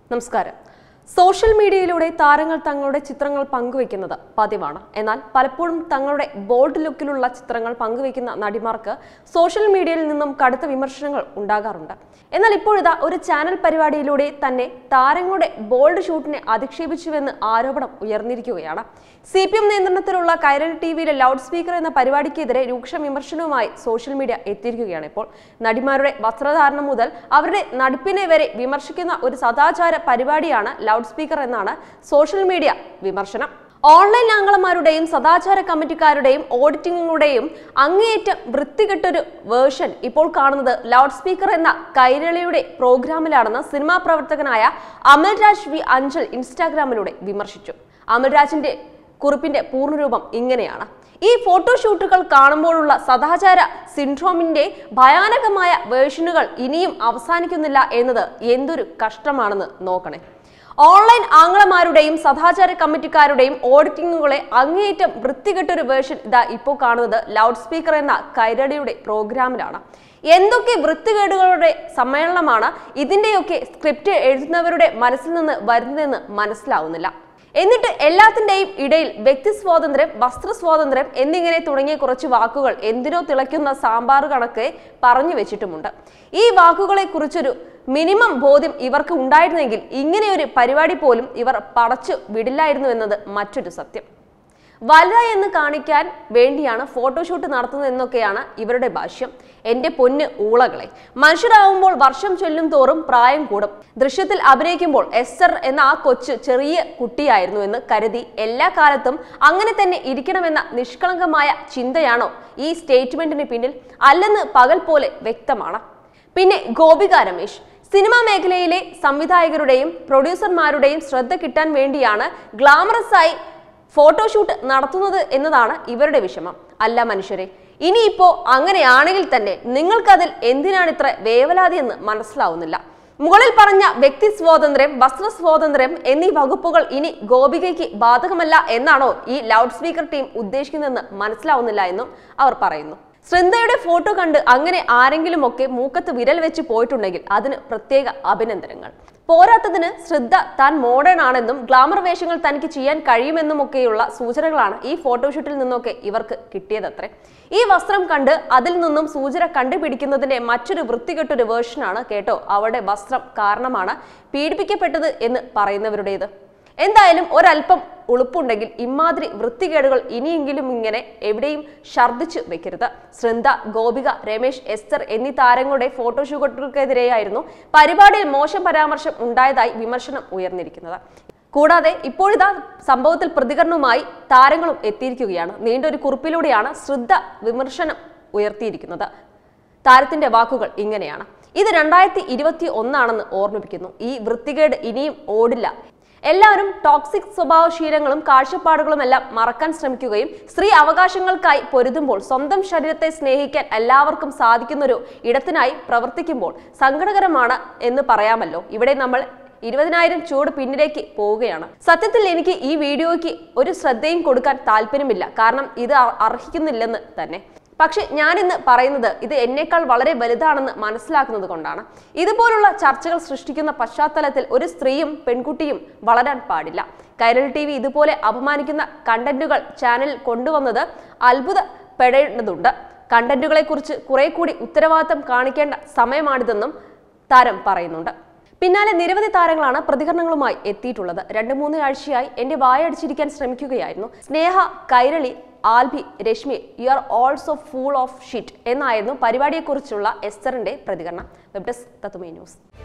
നമസ്കാരം സോഷ്യൽ മീഡിയയിലൂടെ താരങ്ങൾ തങ്ങളുടെ ചിത്രങ്ങൾ പങ്കുവെക്കുന്നത് പതിവാണ് എന്നാൽ പലപ്പോഴും തങ്ങളുടെ ബോൾഡ് ലുക്കിലുള്ള ചിത്രങ്ങൾ പങ്കുവെക്കുന്ന നടിമാർക്ക് സോഷ്യൽ മീഡിയയിൽ നിന്നും കടുത്ത വിമർശനങ്ങൾ ഉണ്ടാകാറുണ്ട് എന്നാൽ ഇപ്പോഴിതാ ഒരു ചാനൽ പരിപാടിയിലൂടെ തന്നെ താരങ്ങളുടെ ബോൾഡ് ഷൂട്ടിനെ അധിക്ഷേപിച്ചുവെന്ന് ആരോപണം ഉയർന്നിരിക്കുകയാണ് സി പി എം നിയന്ത്രണത്തിലുള്ള കൈരൾ ടി വിയിലെ ലൗഡ് സ്പീക്കർ എന്ന പരിപാടിക്കെതിരെ രൂക്ഷ വിമർശനവുമായി സോഷ്യൽ മീഡിയ എത്തിയിരിക്കുകയാണ് ഇപ്പോൾ നടിമാരുടെ വസ്ത്രധാരണം മുതൽ അവരുടെ നടിപ്പിനെ വരെ വിമർശിക്കുന്ന ഒരു സദാചാര പരിപാടിയാണ് ലൗഡ് സ്പീക്കർ എന്നാണ് സോഷ്യൽ മീഡിയ വിമർശനം ഓൺലൈൻ ആംഗളമാരുടെയും സദാചാര കമ്മിറ്റിക്കാരുടെയും ഓഡിറ്റിംഗുകളുടെയും അങ്ങേയറ്റം വൃത്തികെട്ടൊരു വേർഷൻ ഇപ്പോൾ കാണുന്നത് ലൗഡ് സ്പീക്കർ എന്ന കൈരളിയുടെ പ്രോഗ്രാമിലാണെന്ന് സിനിമാ പ്രവർത്തകനായ അമൽരാജ് വി അഞ്ചൽ ഇൻസ്റ്റാഗ്രാമിലൂടെ വിമർശിച്ചു അമൽരാജിന്റെ കുറിപ്പിന്റെ പൂർണ്ണരൂപം ഇങ്ങനെയാണ് ഈ ഫോട്ടോഷൂട്ടുകൾ കാണുമ്പോഴുള്ള സദാചാര സിൻഡ്രോമിന്റെ ഭയാനകമായ വേർഷനുകൾ ഇനിയും അവസാനിക്കുന്നില്ല എന്നത് എന്തൊരു കഷ്ടമാണെന്ന് നോക്കണേ ഓൺലൈൻ ആംഗ്ലമാരുടെയും സദാചാര കമ്മിറ്റിക്കാരുടെയും ഓഡിറ്റിങ്ങുകളെ അങ്ങേയറ്റം വൃത്തികെട്ടൊരു വേർഷൻ ഇതാ ഇപ്പോൾ കാണുന്നത് ലൗഡ് സ്പീക്കർ എന്ന കൈരടിയുടെ പ്രോഗ്രാമിലാണ് എന്തൊക്കെ വൃത്തികേടുകളുടെ സമ്മേളനമാണ് ഇതിന്റെയൊക്കെ സ്ക്രിപ്റ്റ് എഴുതുന്നവരുടെ മനസ്സിൽ നിന്ന് വരുന്നതെന്ന് മനസ്സിലാവുന്നില്ല എന്നിട്ട് എല്ലാത്തിന്റെയും ഇടയിൽ വ്യക്തി സ്വാതന്ത്ര്യം വസ്ത്ര സ്വാതന്ത്ര്യം എന്നിങ്ങനെ തുടങ്ങിയ കുറച്ച് വാക്കുകൾ എന്തിനോ തിളയ്ക്കുന്ന സാമ്പാർ കണക്ക് പറഞ്ഞു വെച്ചിട്ടുമുണ്ട് ഈ വാക്കുകളെ കുറിച്ചൊരു മിനിമം ബോധ്യം ഇവർക്ക് ഉണ്ടായിരുന്നെങ്കിൽ ഇങ്ങനെയൊരു പരിപാടി പോലും ഇവർ പടച്ചു വിടില്ലായിരുന്നു എന്നത് മറ്റൊരു സത്യം വലുതായി എന്ന് കാണിക്കാൻ വേണ്ടിയാണ് ഫോട്ടോഷൂട്ട് നടത്തുന്നതെന്നൊക്കെയാണ് ഇവരുടെ ഭാഷ്യം എന്റെ പൊന്ന് ഊളകളെ മനുഷ്യരാകുമ്പോൾ വർഷം ചൊല്ലും തോറും പ്രായം കൂടും ദൃശ്യത്തിൽ അഭിനയിക്കുമ്പോൾ എസ്സർ എന്ന ആ കൊച്ചു ചെറിയ കുട്ടിയായിരുന്നു എന്ന് കരുതി എല്ലാ കാലത്തും അങ്ങനെ തന്നെ ഇരിക്കണമെന്ന നിഷ്കളങ്കമായ ചിന്തയാണോ ഈ സ്റ്റേറ്റ്മെന്റിന് പിന്നിൽ അല്ലെന്ന് പകൽ പോലെ വ്യക്തമാണ് പിന്നെ ഗോപിക രമേശ് സിനിമാ മേഖലയിലെ സംവിധായകരുടെയും പ്രൊഡ്യൂസർമാരുടെയും ശ്രദ്ധ കിട്ടാൻ വേണ്ടിയാണ് ഗ്ലാമറസ് ആയി ഫോട്ടോഷൂട്ട് നടത്തുന്നത് എന്നതാണ് ഇവരുടെ വിഷമം അല്ല മനുഷ്യരെ ഇനിയിപ്പോ അങ്ങനെയാണെങ്കിൽ തന്നെ നിങ്ങൾക്കതിൽ എന്തിനാണ് ഇത്ര വേവലാതി എന്ന് മനസ്സിലാവുന്നില്ല മുകളിൽ പറഞ്ഞ വ്യക്തി സ്വാതന്ത്ര്യം വസ്ത്ര സ്വാതന്ത്ര്യം എന്നീ വകുപ്പുകൾ ഇനി ഗോപികയ്ക്ക് ബാധകമല്ല എന്നാണോ ഈ ലൗഡ് സ്പീക്കർ ടീം ഉദ്ദേശിക്കുന്നതെന്ന് മനസ്സിലാവുന്നില്ല എന്നും അവർ പറയുന്നു ശൃന്ദയുടെ ഫോട്ടോ കണ്ട് അങ്ങനെ ആരെങ്കിലുമൊക്കെ മൂക്കത്ത് വിരൽ വെച്ച് പോയിട്ടുണ്ടെങ്കിൽ അതിന് പ്രത്യേക അഭിനന്ദനങ്ങൾ പോരാത്തതിന് ശ്രദ്ധ താൻ മോഡേൺ ആണെന്നും ഗ്ലാമർ വേഷങ്ങൾ തനിക്ക് ചെയ്യാൻ കഴിയുമെന്നുമൊക്കെയുള്ള സൂചനകളാണ് ഈ ഫോട്ടോഷൂട്ടിൽ നിന്നൊക്കെ ഇവർക്ക് കിട്ടിയതത്രേ ഈ വസ്ത്രം കണ്ട് അതിൽ നിന്നും സൂചന കണ്ടുപിടിക്കുന്നതിന്റെ മറ്റൊരു വൃത്തികെട്ടൊരു വേർഷനാണ് കേട്ടോ അവരുടെ വസ്ത്രം കാരണമാണ് പീഡിപ്പിക്കപ്പെട്ടത് എന്ന് പറയുന്നവരുടേത് എന്തായാലും ഒരല്പം ഉളുപ്പുണ്ടെങ്കിൽ ഇമാതിരി വൃത്തികേടുകൾ ഇനിയെങ്കിലും ഇങ്ങനെ എവിടെയും ഛർദ്ദിച്ചു വെക്കരുത് ശൃന്ദ ഗോപിക രമേശ് എസ്തർ എന്നീ താരങ്ങളുടെ ഫോട്ടോഷൂട്ടുകൾക്കെതിരെയായിരുന്നു പരിപാടിയിൽ മോശം പരാമർശം ഉണ്ടായതായി വിമർശനം ഉയർന്നിരിക്കുന്നത് കൂടാതെ ഇപ്പോഴിതാ സംഭവത്തിൽ പ്രതികരണവുമായി താരങ്ങളും എത്തിയിരിക്കുകയാണ് നീണ്ടൊരു കുറിപ്പിലൂടെയാണ് ശ്രദ്ധ വിമർശനം ഉയർത്തിയിരിക്കുന്നത് താരത്തിന്റെ വാക്കുകൾ ഇങ്ങനെയാണ് ഇത് രണ്ടായിരത്തി ഇരുപത്തി ഒന്നാണെന്ന് ഓർമ്മിപ്പിക്കുന്നു ഈ വൃത്തികേട് ഇനിയും ഓടില്ല എല്ലാവരും ടോക്സിക് സ്വഭാവശീലങ്ങളും കാഴ്ചപ്പാടുകളും എല്ലാം മറക്കാൻ ശ്രമിക്കുകയും സ്ത്രീ അവകാശങ്ങൾക്കായി പൊരുതുമ്പോൾ സ്വന്തം ശരീരത്തെ സ്നേഹിക്കാൻ എല്ലാവർക്കും സാധിക്കുന്നൊരു ഇടത്തിനായി പ്രവർത്തിക്കുമ്പോൾ സങ്കടകരമാണ് എന്ന് പറയാമല്ലോ ഇവിടെ നമ്മൾ ഇരുപതിനായിരം ചൂട് പിന്നിലേക്ക് പോവുകയാണ് സത്യത്തിൽ എനിക്ക് ഈ വീഡിയോയ്ക്ക് ഒരു ശ്രദ്ധയും കൊടുക്കാൻ താല്പര്യമില്ല കാരണം ഇത് അർ- അർഹിക്കുന്നില്ലെന്ന് തന്നെ പക്ഷെ ഞാനിന്ന് പറയുന്നത് ഇത് എന്നേക്കാൾ വളരെ വലുതാണെന്ന് മനസ്സിലാക്കുന്നത് കൊണ്ടാണ് ഇതുപോലുള്ള ചർച്ചകൾ സൃഷ്ടിക്കുന്ന പശ്ചാത്തലത്തിൽ ഒരു സ്ത്രീയും പെൺകുട്ടിയും വളരാൻ പാടില്ല കൈരൾ ടി വി ഇതുപോലെ അപമാനിക്കുന്ന കണ്ടന്റുകൾ ചാനലിൽ കൊണ്ടുവന്നത് അത്ഭുതപ്പെടേണ്ടതുണ്ട് കണ്ടന്റുകളെ കുറിച്ച് കുറെ കൂടി ഉത്തരവാദിത്തം കാണിക്കേണ്ട സമയമാണിതെന്നും താരം പറയുന്നുണ്ട് പിന്നാലെ നിരവധി താരങ്ങളാണ് പ്രതികരണങ്ങളുമായി എത്തിയിട്ടുള്ളത് രണ്ട് മൂന്ന് ആഴ്ചയായി എന്റെ വായടിച്ചിരിക്കാൻ ശ്രമിക്കുകയായിരുന്നു Sneha Kairali Albi Reshmi you are also full of shit എന്നായിരുന്നു പരിപാടിയെക്കുറിച്ചുള്ള എസ്തറിന്റെ പ്രതികരണം വെബ് ഡെസ്ക് തത്തുമേ ന്യൂസ്